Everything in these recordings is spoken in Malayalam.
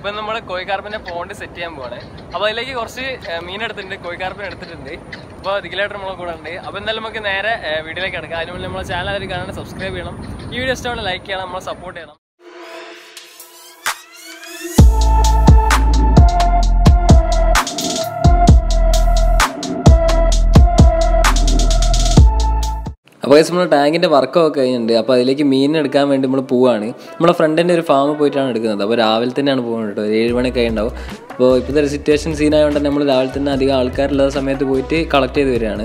ഇപ്പൊ നമ്മൾ കോഴിക്കാർപ്പിന്റെ പോണ്ട് സെറ്റ് ചെയ്യാൻ പോവാണ് അപ്പൊ അതിലേക്ക് കുറച്ച് ഏഹ്, മീൻ എടുത്തിട്ടുണ്ട് കോഴിക്കാർപ്പിന് എടുത്തിട്ടുണ്ട് അപ്പോൾ ദിഗിലായിട്ട് നമ്മളെ കൂടെ ഉണ്ട് അപ്പോൾ എന്തായാലും നമുക്ക് നേരെ ഏഹ്, വീഡിയോയിലേക്ക് കിടക്കാം അതിന് മുന്നേ നമ്മളെ ചാനൽ അതിൽ കാണാൻ സബ്സ്ക്രൈബ് ചെയ്യണം ഈ വീഡിയോ ഇഷ്ടമാണ് ലൈക്ക് ചെയ്യണം നമ്മളെ സപ്പോർട്ട് ചെയ്യണം അപ്പോൾ ഗൈസ് നമ്മൾ ടാങ്കിൻ്റെ വർക്കൊക്കെ കഴിഞ്ഞിട്ടുണ്ട് അപ്പോൾ അതിലേക്ക് മീൻ എടുക്കാൻ വേണ്ടി നമ്മൾ പോവാണ് നമ്മളെ ഫ്രണ്ടിൻ്റെ ഒരു ഫാമിൽ പോയിട്ടാണ് എടുക്കുന്നത് അപ്പോൾ രാവിലെ തന്നെയാണ് പോകുന്നത് കേട്ടോ ഒരു ഏഴ് മണിയൊക്കെ ഉണ്ടാവും അപ്പോൾ ഇപ്പോഴത്തെ ഒരു സിറ്റുവേഷൻ സീനായതുകൊണ്ട് തന്നെ നമ്മൾ രാവിലെ തന്നെ അധികം ആൾക്കാരില്ലാത്ത സമയത്ത് പോയിട്ട് കളക്ട് ചെയ്ത് വരികയാണ്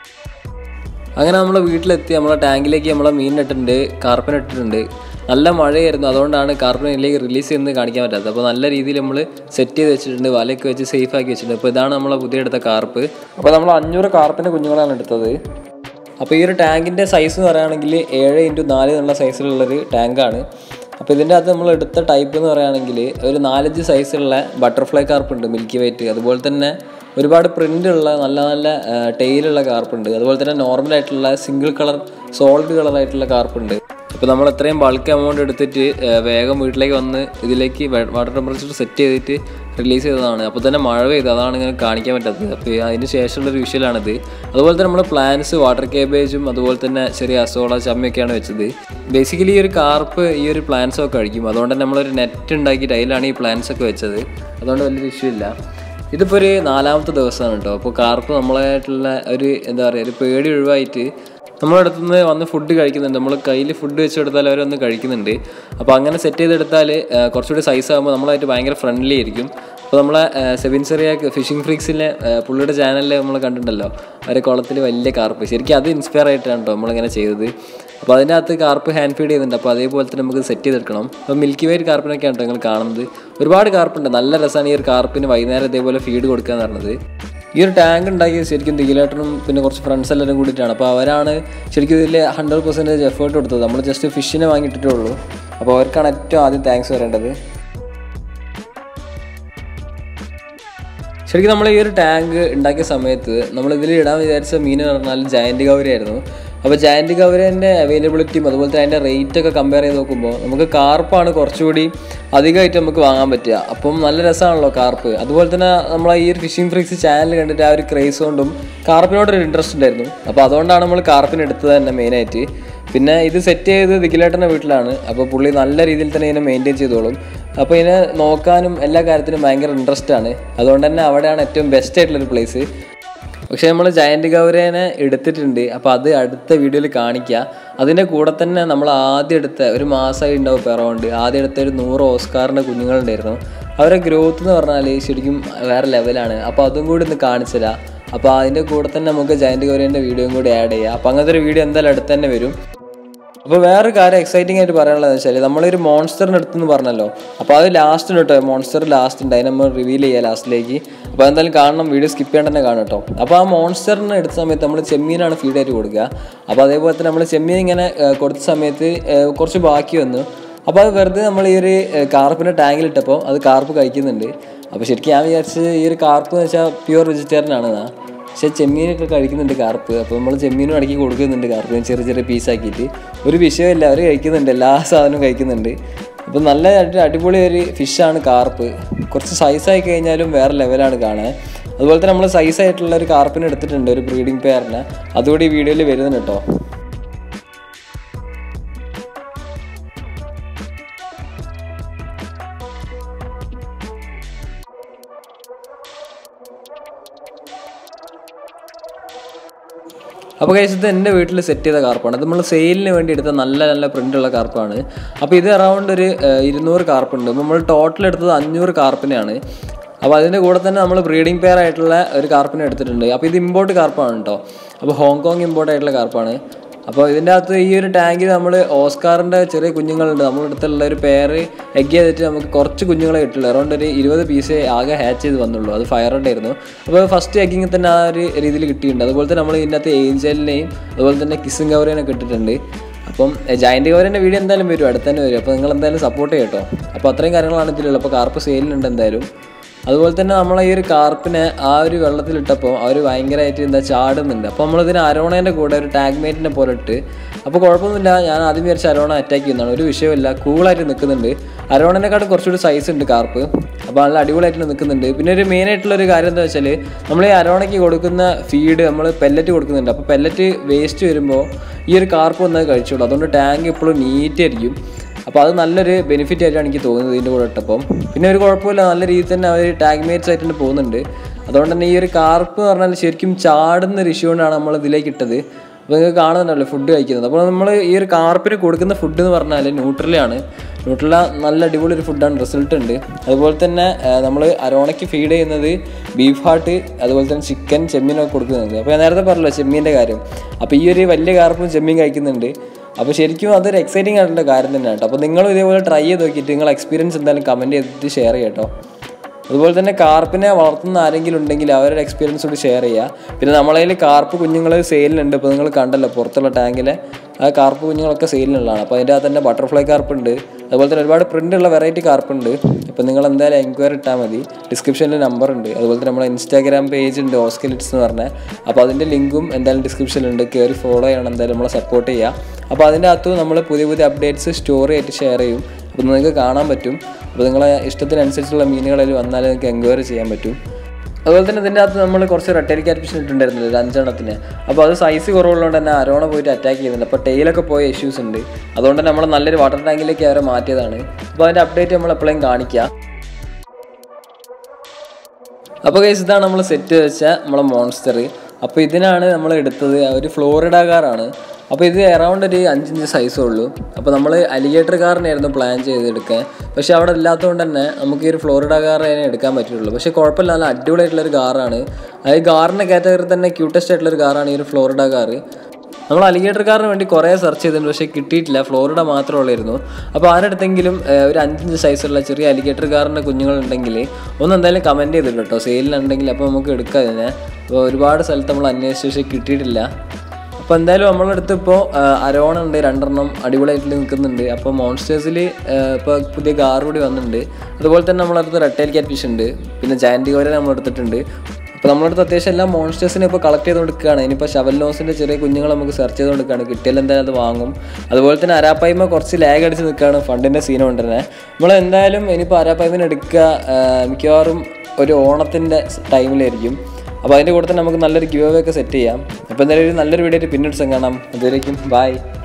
അങ്ങനെ നമ്മൾ വീട്ടിലെത്തി നമ്മളെ ടാങ്കിലേക്ക് നമ്മളെ മീൻ ഇട്ടിട്ടുണ്ട് കാർപ്പൻ ഇട്ടിട്ടുണ്ട് നല്ല മഴയായിരുന്നു അതുകൊണ്ടാണ് കാർപ്പൻ ഇതിലേക്ക് റിലീസ് ചെയ്യുന്നത് കാണിക്കാൻ പറ്റാത്തത് അപ്പോൾ നല്ല രീതിയിൽ നമ്മൾ സെറ്റ് ചെയ്ത് വെച്ചിട്ടുണ്ട് വലയൊക്കെ വെച്ച് സേഫ് ആക്കി വെച്ചിട്ടുണ്ട് അപ്പോൾ ഇതാണ് നമ്മളെ പുതിയ എടുത്ത കാർപ്പ് അപ്പോൾ നമ്മൾ അഞ്ഞൂറ് കാർപ്പിൻ്റെ കുഞ്ഞുങ്ങളാണ് എടുത്തത് അപ്പോൾ ഈ ഒരു ടാങ്കിൻ്റെ സൈസ് എന്ന് പറയുകയാണെങ്കിൽ ഏഴ് ഇൻറ്റു നാല് എന്നുള്ള സൈസിലുള്ളൊരു ടാങ്കാണ് അപ്പോൾ ഇതിൻ്റെ അകത്ത് നമ്മൾ എടുത്ത ടൈപ്പ് എന്ന് പറയുകയാണെങ്കിൽ ഒരു നാലഞ്ച് സൈസുള്ള ബട്ടർഫ്ലൈ കാർപ്പ് ഉണ്ട് മിൽക്കി വൈറ്റ് അതുപോലെ തന്നെ ഒരുപാട് പ്രിൻ്റ് ഉള്ള നല്ല നല്ല ടെയിലുള്ള കാർപ്പുണ്ട് അതുപോലെ തന്നെ നോർമൽ ആയിട്ടുള്ള സിംഗിൾ കളർ സോളിഡ് കളർ ആയിട്ടുള്ള കാർപ്പുണ്ട് അപ്പോൾ നമ്മൾ എത്രയും ബൾക്ക് എമൗണ്ട് എടുത്തിട്ട് ആ, വേഗം വീട്ടിലേക്ക് വന്ന് ഇതിലേക്ക് വാട്ടർ ടെമ്പറേച്ചർ സെറ്റ് ചെയ്തിട്ട് റിലീസ് ചെയ്തതാണ് അപ്പോൾ തന്നെ മഴ പെയ്തു അതാണ് ഇങ്ങനെ കാണിക്കാൻ പറ്റാത്തത് അപ്പോൾ അതിന് ശേഷമുള്ളൊരു വിഷ്വലാണിത് അതുപോലെ തന്നെ നമ്മൾ പ്ലാന്റ്സ് വാട്ടർ കേബേജും അതുപോലെ തന്നെ ചെറിയ അസോള ചമ്മയൊക്കെയാണ് വെച്ചത് ബേസിക്കലി ഈ ഒരു കാർപ്പ് ഈ ഒരു പ്ലാന്റ്സ് ഒക്കെ കഴിക്കും അതുകൊണ്ട് തന്നെ നമ്മളൊരു നെറ്റ് ഉണ്ടാക്കിയിട്ട് അതിലാണ് ഈ പ്ലാന്റ്സ് ഒക്കെ വെച്ചത് അതുകൊണ്ട് വലിയൊരു ഇഷ്യൂ ഇല്ല ഇതിപ്പോൾ ഒരു നാലാമത്തെ ദിവസമാണ് കേട്ടോ അപ്പോൾ കാർപ്പ് നമ്മളായിട്ടുള്ള ഒരു എന്താ പറയുക ഒരു പേടി ഒഴിവായിട്ട് നമ്മുടെ അടുത്ത് നിന്ന് വന്ന് ഫുഡ് കഴിക്കുന്നുണ്ട് നമ്മൾ കയ്യിൽ ഫുഡ് വെച്ച് കൊടുത്താൽ അവരൊന്ന് കഴിക്കുന്നുണ്ട് അപ്പോൾ അങ്ങനെ സെറ്റ് ചെയ്തെടുത്താൽ ആ, കുറച്ചുകൂടി സൈസ് ആകുമ്പോൾ നമ്മളായിട്ട് ഭയങ്കര ഫ്രണ്ട്ലി ആയിരിക്കും അപ്പോൾ നമ്മളെ സെബിൻ സെറിയ ഫിഷിംഗ് ഫ്രീക്സിലെ പുള്ളിയുടെ ചാനലിൽ നമ്മൾ കണ്ടിട്ടുണ്ടല്ലോ അവരെ കുളത്തിൽ വലിയ കാർപ്പ് ശരിക്കും അത് ഇൻസ്പയർ ആയിട്ടാണ് കേട്ടോ നമ്മളിങ്ങനെ ചെയ്തത് അപ്പോൾ അതിനകത്ത് കാർപ്പ് ഹാൻഡ് ഫീഡ് ചെയ്യുന്നുണ്ട് അപ്പോൾ അതേപോലെ തന്നെ നമുക്ക് സെറ്റ് ചെയ്തെടുക്കണം അപ്പോൾ മിൽക്കി വൈറ്റ് കാർപ്പിനൊക്കെയാണ് കേട്ടോ നിങ്ങൾ കാണുന്നത് ഒരുപാട് കാർപ്പുണ്ട് നല്ല രസമാണ് ഈ ഒരു കാർപ്പിന് വൈകുന്നേരം ഇതേപോലെ ഫീഡ് കൊടുക്കുക എന്ന് പറഞ്ഞത് ഈ ഒരു ടാങ്ക് ഉണ്ടാക്കിയത് ശരിക്കും ദിഗിലേട്ടനും പിന്നെ കുറച്ച് ഫ്രണ്ട്സ് എല്ലാവരും കൂടിയിട്ടാണ് അപ്പോൾ അവരാണ് ശരിക്കും ഇതിൽ ഹൺഡ്രഡ് പെർസെൻറ്റേജ് എഫേർട്ട് കൊടുത്തത് നമ്മൾ ജസ്റ്റ് ഫിഷിനെ വാങ്ങിയിട്ടേ ഉള്ളൂ അപ്പോൾ അവർക്കാണ് ഏറ്റവും ആദ്യം താങ്ക്സ് പറയേണ്ടത് ശരിക്കും നമ്മൾ ഈ ഒരു ടാങ്ക് ഉണ്ടാക്കിയ സമയത്ത് നമ്മൾ ഇതിൽ ഇടാൻ വിചാരിച്ച മീൻ എന്ന് പറഞ്ഞാൽ ജയൻറ്റ് ഗൗരയായിരുന്നു അപ്പോൾ ജയൻറ്റ് ഗൗരേൻ്റെ അവൈലബിലിറ്റിയും അതുപോലെ തന്നെ അതിൻ്റെ റേറ്റ് ഒക്കെ കമ്പയർ ചെയ്ത് നോക്കുമ്പോൾ നമുക്ക് കാർപ്പാണ് കുറച്ചുകൂടി അധികമായിട്ട് നമുക്ക് വാങ്ങാൻ പറ്റുക അപ്പം നല്ല രസമാണല്ലോ കാർപ്പ് അതുപോലെ തന്നെ നമ്മൾ ഈ ഒരു ഫിഷിംഗ് ഫ്രീക്സ് ചാനൽ കണ്ടിട്ട് ആ ഒരു ക്രേസ് കൊണ്ടും കാർപ്പിനോടൊരു ഇൻട്രസ്റ്റ് ഉണ്ടായിരുന്നു അപ്പോൾ അതുകൊണ്ടാണ് നമ്മൾ കാർപ്പിന് എടുത്തത് തന്നെ മെയിനായിട്ട് പിന്നെ ഇത് സെറ്റ് ചെയ്ത് ദിഗിലേട്ടൻ്റെ വീട്ടിലാണ് അപ്പോൾ പുള്ളി നല്ല രീതിയിൽ തന്നെ ഇതിനെ മെയിൻറ്റെയിൻ ചെയ്തോളും അപ്പോൾ ഇതിനെ നോക്കാനും എല്ലാ കാര്യത്തിനും ഭയങ്കര ഇൻട്രസ്റ്റ് ആണ് അതുകൊണ്ട് തന്നെ അവിടെയാണ് ഏറ്റവും ബെസ്റ്റ് ആയിട്ടുള്ളൊരു പ്ലേസ് പക്ഷേ നമ്മൾ ജയന്റ് ഗൗരേനെ എടുത്തിട്ടുണ്ട് അപ്പോൾ അത് അടുത്ത വീഡിയോയിൽ കാണിക്കുക അതിൻ്റെ കൂടെ തന്നെ നമ്മൾ ആദ്യം എടുത്ത ഒരു മാസമായി ഉണ്ടാവും ഇപ്പോൾ അറൗണ്ട് ആദ്യം എടുത്ത ഒരു നൂറ് ഓസ്കാറിൻ്റെ കുഞ്ഞുങ്ങളുണ്ടായിരുന്നു അവരെ ഗ്രോത്ത് എന്ന് പറഞ്ഞാൽ ശരിക്കും വേറെ ലെവലാണ് അപ്പോൾ അതും കൂടി ഒന്ന് കാണിച്ചില്ല അപ്പോൾ അതിൻ്റെ കൂടെ തന്നെ നമുക്ക് ജയന്റ് ഗൗരേൻ്റെ വീഡിയോയും കൂടി ആഡ് ചെയ്യാം അപ്പോൾ അങ്ങനത്തെ ഒരു വീഡിയോ എന്തായാലും അടുത്ത് തന്നെ വരും അപ്പോൾ വേറൊരു കാര്യം എക്സൈറ്റിംഗ് ആയിട്ട് പറയാനുള്ളത് വെച്ചാൽ നമ്മളൊരു മോൺസ്റ്ററിന് അടുത്തെന്ന് പറഞ്ഞല്ലോ അപ്പോൾ അത് ലാസ്റ്റ് കേട്ടോ മോൺസ്റ്റർ ലാസ്റ്റ് ഉണ്ട് അതിനെ നമ്മൾ റിവീൽ ചെയ്യുക ലാസ്റ്റിലേക്ക് അപ്പോൾ എന്തായാലും കാണണം വീഡിയോ സ്കിപ്പ് ചെയ്യാണ്ട് തന്നെ കാണും കേട്ടോ അപ്പോൾ ആ മോൺസ്റ്ററിന് എടുത്ത സമയത്ത് നമ്മൾ ചെമ്മീനാണ് ഫീഡായിട്ട് കൊടുക്കുക അപ്പോൾ അതേപോലെ തന്നെ നമ്മൾ ചെമ്മീൻ ഇങ്ങനെ ഏഹ്, കൊടുത്ത സമയത്ത് ഏഹ്, കുറച്ച് ബാക്കി വന്നു അപ്പോൾ അത് വെറുതെ നമ്മൾ ഈ ഒരു ഏഹ്, കാർപ്പിൻ്റെ ടാങ്കിലിട്ടപ്പോൾ അത് കാർപ്പ് കഴിക്കുന്നുണ്ട് അപ്പോൾ ശരിക്കും ഞാൻ വിചാരിച്ചത് ഈ ഒരു കാർപ്പ് എന്ന് വെച്ചാൽ പ്യുവർ വെജിറ്റേറിയൻ ആണെന്നാ പക്ഷെ ചെമ്മീനൊക്കെ കഴിക്കുന്നുണ്ട് കാർപ്പ് അപ്പോൾ നമ്മൾ ചെമ്മീനും ഇടയ്ക്ക് കൊടുക്കുന്നുണ്ട് കാർപ്പിന് ചെറിയ ചെറിയ പീസാക്കിയിട്ട് ഒരു വിഷയമില്ല അവർ കഴിക്കുന്നുണ്ട് എല്ലാ സാധനവും കഴിക്കുന്നുണ്ട് അപ്പോൾ നല്ല അടി- അടിപൊളി ഒരു ഫിഷാണ് കാർപ്പ് കുറച്ച് സൈസായി കഴിഞ്ഞാലും വേറെ ലെവലാണ് കാണാൻ അതുപോലെ തന്നെ നമ്മൾ സൈസായിട്ടുള്ള ഒരു കാർപ്പിന് എടുത്തിട്ടുണ്ട് ഒരു ബ്രീഡിംഗ് പെയറിനെ അതുകൂടി ഈ വീഡിയോയിൽ വരുന്നുണ്ട് കേട്ടോ അപ്പോൾ കഴിച്ചത് എൻ്റെ വീട്ടിൽ സെറ്റ് ചെയ്ത കാർപ്പാണ് അത് നമ്മൾ സെയിലിന് വേണ്ടി എടുത്ത നല്ല നല്ല പ്രിൻ്റുള്ള കാർപ്പാണ് അപ്പോൾ ഇത് അറൗണ്ട് ഒരു ഏഹ്, ഇരുന്നൂറ് കാർപ്പുണ്ട് അപ്പോൾ നമ്മൾ ടോട്ടൽ എടുത്തത് അഞ്ഞൂറ് കാർപ്പിനെയാണ് അപ്പോൾ അതിൻ്റെ കൂടെ തന്നെ നമ്മൾ ബ്രീഡിംഗ് പെയർ ആയിട്ടുള്ള ഒരു കാർപ്പിനെ എടുത്തിട്ടുണ്ട് അപ്പോൾ ഇത് ഇമ്പോർട്ട് കാർപ്പാണ് കേട്ടോ അപ്പോൾ ഹോങ്കോങ് ഇമ്പോർട്ട് ആയിട്ടുള്ള കാർപ്പാണ് അപ്പോൾ ഇതിൻ്റെ അകത്ത് ഈ ഒരു ടാങ്കിൽ നമ്മൾ ഓസ്കാറിൻ്റെ ചെറിയ കുഞ്ഞുങ്ങളുണ്ട് നമ്മുടെ അടുത്തുള്ള ഒരു പേര് എഗ് ചെയ്തിട്ട് നമുക്ക് കുറച്ച് കുഞ്ഞുങ്ങളെ കിട്ടുള്ളൂ അറൗണ്ട് ഒരു ഇരുപത് പീസ് ആകെ ഹാച്ച് ചെയ്ത് വന്നുള്ളൂ അത് ഫയർ ആയിരുന്നു അപ്പോൾ ഫസ്റ്റ് എഗ്ഗിങ് തന്നെ ആ ഒരു രീതിയിൽ കിട്ടിയിട്ടുണ്ട് അതുപോലെ തന്നെ നമ്മൾ ഇതിൻ്റെ അകത്ത് ഏഞ്ചലിനെയും അതുപോലെ തന്നെ കിസ്സിങ് കവറിനെയും ഇട്ടിട്ടുണ്ട് അപ്പം ജയൻറ്റ് കവറിൻ്റെ വീഡിയോ എന്തായാലും വരും അടുത്ത് തന്നെ വരും അപ്പോൾ നിങ്ങൾ എന്തായാലും സപ്പോർട്ട് ചെയ്യട്ടോ അപ്പോൾ അത്രയും കാര്യങ്ങളാണ് ഇതിലുള്ളത് അപ്പോൾ കാർപ്പ് സെയിലുണ്ട് എന്തായാലും അതുപോലെ തന്നെ നമ്മളെ ഈ ഒരു കാർപ്പിനെ ആ ഒരു വെള്ളത്തിലിട്ടപ്പോൾ അവർ ഭയങ്കരമായിട്ട് എന്താ ചാടുന്നുണ്ട് അപ്പോൾ നമ്മളിതിന് അരോണേൻ്റെ കൂടെ ഒരു ടാഗ് മേറ്റിനെ പോലെ ഇട്ട് അപ്പോൾ കുഴപ്പമൊന്നുമില്ല ഞാൻ ആദ്യം വിചാരിച്ച അരോണ അറ്റാക്ക് ചെയ്യുന്നതാണ് ഒരു വിഷയമില്ല കൂളായിട്ട് നിൽക്കുന്നുണ്ട് അരോണേനെക്കാട്ടും കുറച്ചുകൂടി സൈസ് ഉണ്ട് കാർപ്പ് അപ്പോൾ നല്ല അടിപൊളിയായിട്ട് നിൽക്കുന്നുണ്ട് പിന്നെ ഒരു മെയിൻ ആയിട്ടുള്ള ഒരു കാര്യം എന്താ വെച്ചാൽ നമ്മൾ ഈ അരോണയ്ക്ക് കൊടുക്കുന്ന ഫീഡ് നമ്മൾ പെല്ലറ്റ് കൊടുക്കുന്നുണ്ട് അപ്പോൾ പെല്ലറ്റ് വേസ്റ്റ് വരുമ്പോൾ ഈ ഒരു കാർപ്പ് വന്നത് കഴിച്ചോളൂ അതുകൊണ്ട് ടാങ്ക് എപ്പോഴും നീറ്റ് ആയിരിക്കും അപ്പോൾ അത് നല്ലൊരു ബെനിഫിറ്റ് ആയിട്ടാണ് എനിക്ക് തോന്നുന്നത് ഇതിൻ്റെ കൂടെ ഇട്ടപ്പം പിന്നെ ഒരു കുഴപ്പമില്ല നല്ല രീതിയിൽ തന്നെ അവർ ടാഗ് മേറ്റ്സ് ആയിട്ട് തന്നെ പോകുന്നുണ്ട് അതുകൊണ്ട് തന്നെ ഈ ഒരു കാർപ്പ് എന്ന് പറഞ്ഞാൽ ശരിക്കും ചാടുന്ന ഒരു ഇഷ്യൂ കൊണ്ടാണ് നമ്മൾ ഇതിലേക്ക് ഇട്ടത് അപ്പോൾ നിങ്ങൾക്ക് കാണുന്നുണ്ടല്ലോ ഫുഡ് കഴിക്കുന്നത് അപ്പോൾ നമ്മൾ ഈ ഒരു കാർപ്പിന് കൊടുക്കുന്ന ഫുഡ് എന്ന് പറഞ്ഞാൽ ന്യൂട്രലാണ് ന്യൂട്രല നല്ല അടിപൊളി ഒരു ഫുഡാണ് റിസൾട്ട് ഉണ്ട് അതുപോലെ തന്നെ നമ്മൾ അരോണയ്ക്ക് ഫീഡ് ചെയ്യുന്നത് ബീഫ് ഹാർട്ട് അതുപോലെ തന്നെ ചിക്കൻ ചെമ്മീനൊക്കെ കൊടുക്കുന്നുണ്ട് അപ്പോൾ ഞാൻ നേരത്തെ പറഞ്ഞല്ലോ ചെമ്മീൻ്റെ കാര്യം അപ്പോൾ ഈ ഒരു വലിയ കാർപ്പും ചെമ്മീൻ കഴിക്കുന്നുണ്ട് അപ്പോൾ ശരിക്കും അതൊരു എക്സൈറ്റിംഗ് ആയിട്ടുള്ള കാര്യം തന്നെയാണ് കേട്ടോ അപ്പോൾ നിങ്ങളും ഇതേപോലെ ട്രൈ ചെയ്ത് നോക്കിയിട്ട് നിങ്ങൾ എക്സ്പീരിയൻസ് എന്തായാലും കമൻറ്റ് ചെയ്തിട്ട് ഷെയർ ചെയ്യാം കേട്ടോ അതുപോലെ തന്നെ കാർപ്പിനെ വളർത്തുന്ന ആരെങ്കിലും ഉണ്ടെങ്കിൽ അവരുടെ എക്സ്പീരിയൻസ് കൂടി ഷെയർ ചെയ്യുക പിന്നെ നമ്മളതിൽ കാർപ്പ് കുഞ്ഞുങ്ങൾ സെയിലിനുണ്ട് ഇപ്പോൾ നിങ്ങൾ കണ്ടല്ലോ പുറത്തുള്ള ടാങ്കിലെ ആ കാർപ്പ് കുഞ്ഞുങ്ങളൊക്കെ സെയിലിനുള്ളതാണ് അപ്പോൾ അതിൻ്റെ അകത്ത് തന്നെ ബട്ടർഫ്ലൈ കാർപ്പ് ഉണ്ട് അതുപോലെ തന്നെ ഒരുപാട് പ്രിൻ്റ് ഉള്ള വെറൈറ്റി കാർപ്പ് ഉണ്ട് അപ്പോൾ നിങ്ങൾ എന്തായാലും എൻക്വയറി ഇട്ടാൽ മതി ഡിസ്ക്രിപ്ഷനിൽ നമ്പർ ഉണ്ട് അതുപോലെ തന്നെ നമ്മുടെ ഇൻസ്റ്റാഗ്രാം പേജ് ഉണ്ട് ഓസ്കലിറ്റ്സ് എന്ന് പറഞ്ഞാൽ അപ്പോൾ അതിൻ്റെ ലിങ്കും എന്തായാലും ഡിസ്ക്രിപ്ഷനിലുണ്ട് കയറി ഫോളോ ചെയ്യണം എന്തായാലും നമ്മളെ സപ്പോർട്ട് ചെയ്യുക അപ്പോൾ അതിൻ്റെ അകത്ത് നമ്മൾ പുതിയ പുതിയ അപ്ഡേറ്റ്സ് സ്റ്റോറി ആയിട്ട് ഷെയർ ചെയ്യും അപ്പോൾ നിങ്ങൾക്ക് കാണാൻ പറ്റും അപ്പോൾ നിങ്ങളെ ഇഷ്ടത്തിനനുസരിച്ചുള്ള മീനുകളിൽ വന്നാൽ നിങ്ങൾക്ക് എൻക്വയറി ചെയ്യാൻ പറ്റും അതുപോലെ തന്നെ ഇതിൻ്റെ അകത്ത് നമ്മൾ കുറച്ച് റെട്ടരി ക്യാറ്റ്ഫിഷ് ഇട്ടുണ്ടായിരുന്നില്ല ഒരു അഞ്ചെണ്ണത്തിന് അപ്പോൾ അത് സൈസ് കുറവുള്ളതുകൊണ്ട് തന്നെ അരോണ പോയിട്ട് അറ്റാക്ക് ചെയ്യുന്നുണ്ട് അപ്പോൾ ടെയിലൊക്കെ പോയ ഇഷ്യൂസ് ഉണ്ട് അതുകൊണ്ട് തന്നെ നമ്മൾ നല്ലൊരു വാട്ടർ ടാങ്കിലേക്ക് അവരെ മാറ്റിയതാണ് അപ്പോൾ അതിൻ്റെ അപ്ഡേറ്റ് നമ്മൾ എപ്പോഴും കാണിക്കുക അപ്പോൾ കേസ് ഇതാണ് നമ്മൾ സെറ്റ് വെച്ച നമ്മളെ മോൺസ്റ്റർ അപ്പോൾ ഇതിനാണ് നമ്മൾ എടുത്തത് ഒരു ഫ്ലോറിഡ കാറാണ് അപ്പോൾ ഇത് അറൗണ്ട് ഒരു അഞ്ചിഞ്ച് സൈസേ ഉള്ളൂ അപ്പോൾ നമ്മൾ അലിഗേറ്റർ കാറിനായിരുന്നു പ്ലാൻ ചെയ്തെടുക്കാൻ പക്ഷേ അവിടെ ഇല്ലാത്തതുകൊണ്ട് തന്നെ നമുക്ക് ഈ ഒരു ഫ്ലോറിഡ കാർ അതിനെ എടുക്കാൻ പറ്റുള്ളൂ പക്ഷേ കുഴപ്പമില്ല നല്ല അടിപൊളിയായിട്ടുള്ളൊരു കാറാണ് അത് ഈ കാറിൻ്റെ കാറ്റഗറി തന്നെ ക്യൂട്ടസ്റ്റ് ആയിട്ടുള്ളൊരു കാറാണ് ഈ ഒരു ഫ്ലോറിഡ കാറ് നമ്മൾ അലിഗേറ്റർ കാറിന് വേണ്ടി കുറേ സെർച്ച് ചെയ്തിട്ടുണ്ട് പക്ഷേ കിട്ടിയിട്ടില്ല ഫ്ലോറിഡ മാത്രമേ ഉള്ളായിരുന്നു അപ്പോൾ ആരുടെടുത്തെങ്കിലും ഏഹ്, ഒരു അഞ്ചഞ്ച് സൈസുള്ള ചെറിയ അലിഗേറ്റർ കാറിൻ്റെ കുഞ്ഞുങ്ങളുണ്ടെങ്കിൽ ഒന്ന് എന്തായാലും കമൻറ്റ് ചെയ്തിട്ട് കേട്ടോ സെയിലിനുണ്ടെങ്കിൽ അപ്പോൾ നമുക്ക് എടുക്കാം ഇതിനെ അപ്പോൾ ഒരുപാട് സ്ഥലത്ത് നമ്മൾ അന്വേഷിച്ച് പക്ഷേ കിട്ടിയിട്ടില്ല അപ്പോൾ എന്തായാലും നമ്മളെ അടുത്ത് ഇപ്പോൾ അരോണ ഉണ്ട് രണ്ടെണ്ണം അടിപൊളിയായിട്ട് നിൽക്കുന്നുണ്ട് അപ്പോൾ മോൺസ്റ്റേഴ്സിൽ ഇപ്പോൾ പുതിയ കാർ കൂടി വന്നിട്ടുണ്ട് അതുപോലെ തന്നെ നമ്മളെ അടുത്ത് റെട്ടൈൽ ക്യാറ്റ് ഫിഷ് ഉണ്ട് പിന്നെ ജാൻറ്റി കോര നമ്മൾ എടുത്തിട്ടുണ്ട് അപ്പോൾ നമ്മുടെ അടുത്ത് അത്യാവശ്യം എല്ലാ മോൺസ്റ്റേഴ്സിനെ ഇപ്പോൾ കളക്ട് ചെയ്ത് കൊടുക്കുകയാണ് ഇനിയിപ്പോൾ ഷവല്ലോസിൻ്റെ ചെറിയ കുഞ്ഞുങ്ങൾ നമുക്ക് സെർച്ച് ചെയ്ത് കൊടുക്കുകയാണ് കിട്ടിയാൽ എന്തായാലും അത് വാങ്ങും അതുപോലെ തന്നെ അരാപ്പായ്മ കുറച്ച് ലാഗ് അടിച്ച് നിൽക്കുകയാണ് ഫണ്ടിൻ്റെ സീൻ കൊണ്ട് തന്നെ നമ്മൾ എന്തായാലും ഇനിയിപ്പോൾ അരാപ്പായ്മന് എടുക്കുക ആ, മിക്കവാറും ഒരു ഓണത്തിൻ്റെ ടൈമിലായിരിക്കും അപ്പോൾ അതിൻ്റെ കൂടെ തന്നെ നമുക്ക് നല്ലൊരു ഗിവ് ഒക്കെ സെറ്റ് ചെയ്യാം അപ്പോൾ എന്തായാലും ഒരു നല്ലൊരു വീഡിയോ പിന്നീട് കാണാം അതുവരേക്കും ബൈ